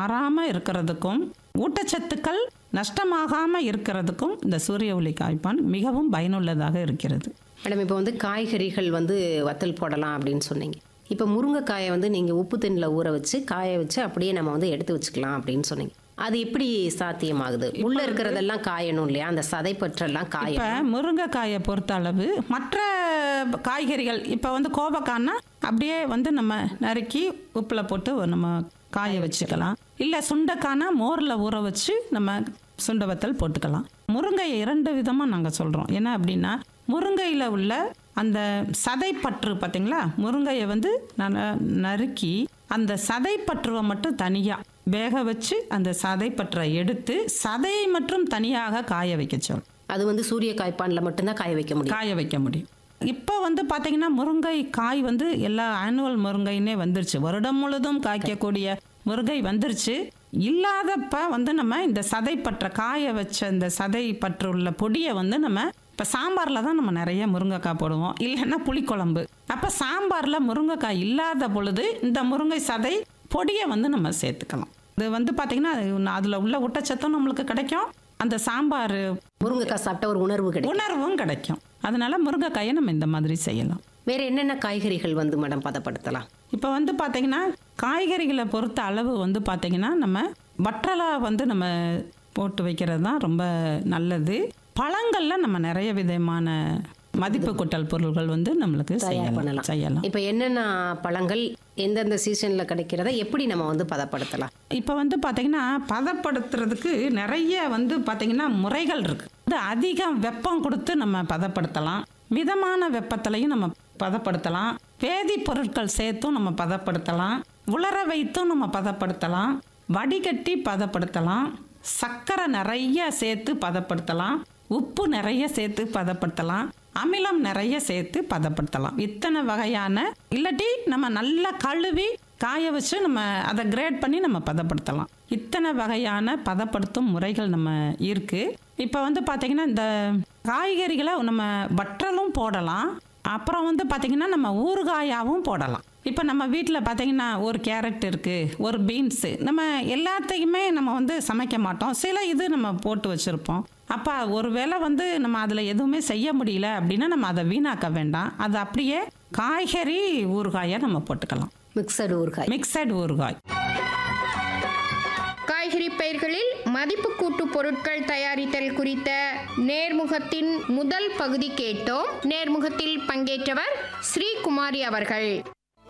மாறாமல் இருக்கிறதுக்கும் ஊட்டச்சத்துக்கள் நஷ்டமாகாமல் இருக்கிறதுக்கும் இந்த சூரிய ஒளி காய்ப்பான் மிகவும் பயனுள்ளதாக இருக்கிறது மேடம் இப்போ வந்து காய்கறிகள் வந்து வத்தல் போடலாம் அப்படின்னு சொன்னீங்க இப்போ முருங்கைக்காயை வந்து நீங்கள் உப்பு தண்ணியில் ஊற வச்சு காய வச்சு அப்படியே நம்ம வந்து எடுத்து வச்சுக்கலாம் அப்படின்னு சொன்னீங்க அது எப்படி சாத்தியமாகுது உள்ள இருக்கிறதெல்லாம் காயணும் இல்லையா அந்த சதைப்பற்றெல்லாம் இப்போ காயணும் முருங்கைக்காயை பொறுத்த அளவு மற்ற காய்கறிகள் இப்போ வந்து கோவக்காய்னா அப்படியே வந்து நம்ம நறுக்கி உப்பில் போட்டு நம்ம காய வச்சுக்கலாம் இல்லை சுண்டைக்காய்னா மோரில் ஊற வச்சு நம்ம சுண்டை வத்தல் போட்டுக்கலாம் முருங்கை இரண்டு விதமாக நாங்கள் சொல்கிறோம் என்ன அப்படின்னா முருங்கையில் உள்ள அந்த சதைப்பற்று பார்த்தீங்களா முருங்கையை வந்து நான் நறுக்கி அந்த சதைப்பற்றுவை மட்டும் தனியாக வேக வச்சு அந்த சதைப்பற்றை எடுத்து சதையை மட்டும் தனியாக காய வைக்க சொல் அது வந்து சூரிய காய்ப்பானில் மட்டும்தான் காய வைக்க முடியும் காய வைக்க முடியும் இப்போ வந்து பார்த்தீங்கன்னா முருங்கை காய் வந்து எல்லா ஆனுவல் முருங்கைன்னே வந்துருச்சு வருடம் முழுதும் காய்க்கக்கூடிய முருங்கை வந்துருச்சு இல்லாதப்ப வந்து நம்ம இந்த சதைப்பற்ற காய வச்ச இந்த சதை பற்று உள்ள பொடியை வந்து நம்ம இப்போ சாம்பாரில் தான் நம்ம நிறைய முருங்கைக்காய் போடுவோம் இல்லைன்னா புளிக்குழம்பு அப்போ சாம்பாரில் முருங்கைக்காய் இல்லாத பொழுது இந்த முருங்கை சதை பொடியை வந்து நம்ம சேர்த்துக்கலாம் இது வந்து பார்த்தீங்கன்னா அதில் உள்ள ஊட்டச்சத்தும் நம்மளுக்கு கிடைக்கும் அந்த சாம்பார் முருங்கைக்காய் சாப்பிட்ட ஒரு உணர்வு கிடைக்கும் உணர்வும் கிடைக்கும் அதனால முருங்கைக்காயை நம்ம இந்த மாதிரி செய்யலாம் வேற என்னென்ன காய்கறிகள் வந்து மேடம் பதப்படுத்தலாம் இப்போ வந்து பார்த்தீங்கன்னா காய்கறிகளை பொறுத்த அளவு வந்து பார்த்தீங்கன்னா நம்ம வற்றலா வந்து நம்ம போட்டு வைக்கிறது தான் ரொம்ப நல்லது பழங்கள்ல நம்ம நிறைய விதமான மதிப்பு கூட்டல் பொருள்கள் வந்து நம்மளுக்கு தயார் செய்யலாம் பண்ணலாம் செய்யலாம் இப்போ என்னென்ன பழங்கள் எந்தெந்த சீசன்ல கிடைக்கிறத எப்படி நம்ம வந்து பதப்படுத்தலாம் இப்போ வந்து பார்த்தீங்கன்னா பதப்படுத்துறதுக்கு நிறைய வந்து பார்த்தீங்கன்னா முறைகள் இருக்கு வந்து அதிகம் வெப்பம் கொடுத்து நம்ம பதப்படுத்தலாம் மிதமான வெப்பத்திலையும் நம்ம பதப்படுத்தலாம் வேதிப்பொருட்கள் சேர்த்தும் நம்ம பதப்படுத்தலாம் உலர வைத்தும் நம்ம பதப்படுத்தலாம் வடிகட்டி பதப்படுத்தலாம் சர்க்கரை நிறைய சேர்த்து பதப்படுத்தலாம் உப்பு நிறைய சேர்த்து பதப்படுத்தலாம் அமிலம் நிறைய சேர்த்து பதப்படுத்தலாம் இத்தனை வகையான இல்லாட்டி நம்ம நல்லா கழுவி காய வச்சு நம்ம அதை கிரேட் பண்ணி நம்ம பதப்படுத்தலாம் இத்தனை வகையான பதப்படுத்தும் முறைகள் நம்ம இருக்கு இப்போ வந்து பார்த்தீங்கன்னா இந்த காய்கறிகளை நம்ம வற்றலும் போடலாம் அப்புறம் வந்து பார்த்தீங்கன்னா நம்ம ஊறுகாயாவும் போடலாம் இப்போ நம்ம வீட்டில் பார்த்தீங்கன்னா ஒரு கேரட் இருக்குது ஒரு பீன்ஸு நம்ம எல்லாத்தையுமே நம்ம வந்து சமைக்க மாட்டோம் சில இது நம்ம போட்டு வச்சுருப்போம் அப்போ ஒரு வேளை வந்து நம்ம அதில் எதுவுமே செய்ய முடியல அப்படின்னா நம்ம அதை வீணாக்க வேண்டாம் அது அப்படியே காய்கறி ஊறுகாயாக நம்ம போட்டுக்கலாம் மிக்சடு ஊறுகாய் மிக்சட் ஊறுகாய் காய்கறி பயிர்களில் மதிப்பு கூட்டு பொருட்கள் தயாரித்தல் குறித்த நேர்முகத்தின் முதல் பகுதி கேட்டோம் நேர்முகத்தில் பங்கேற்றவர் ஸ்ரீகுமாரி அவர்கள்